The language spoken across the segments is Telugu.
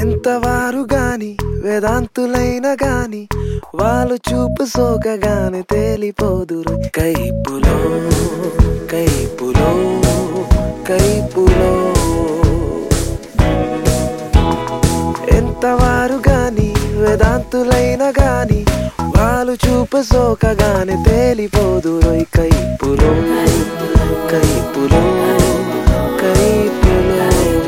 ఎంతవారు గాని వేదాంతులైన గాని వాళ్ళు చూపు సోకగానే తేలిపోదురు కైపులో కైపులో కైపులో ఎంతవారు గాని వేదాంతులైన గాని వాళ్ళు చూపు సోకగానే తేలిపోదురు కైపులో కైపులో కైపులో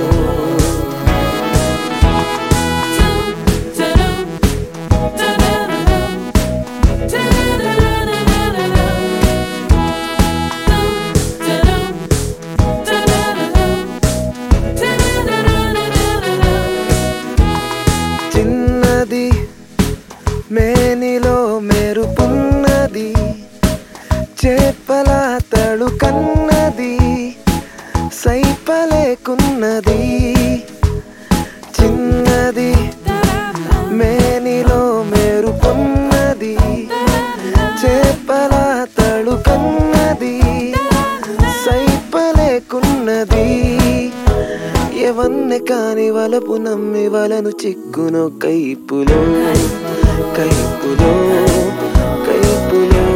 చిన్నది మేనిలో మెరుపున్నది చేపల తడు కన్నది సైపలేకున్నది చిన్నది మేనిలో మెరుపున్నది చేపల తడు కన్నది సైపలేకున్నది ఎవన్నే కాని వలపు నమ్మి వలను చిక్కును కైపులో కైపులో కైపులో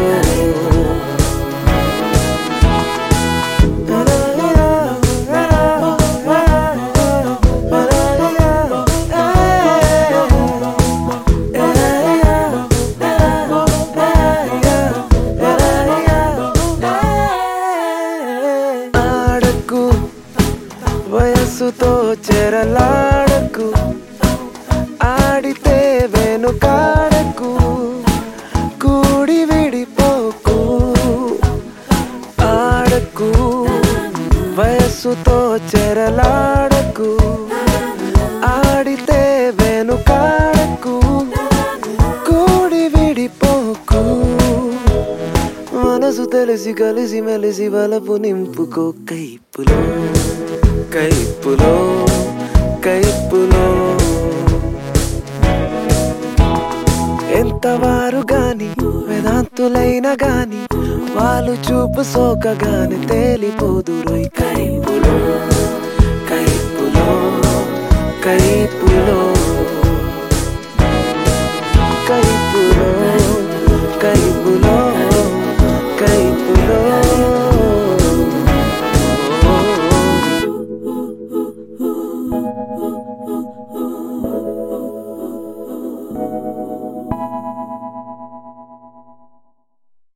ఆడకు వయస్సుతో చెరలాడకు ఆడితే వెనుకాడకు కూడి విడిపోకు ఆడకు వయస్సుతో చెరలాడకు ఆడితే వెనుకాడకు కూడి విడిపోకు మనసు తెలిసి కలిసి మెలిసి వలపు నింపుకో కైపులో కైపులో కైపులో ఎంతవారు గాని వేదాంతులైన గాని వాళ్ళు చూపు సోకగాని తేలిపోదురు కైపులో కైపులో కై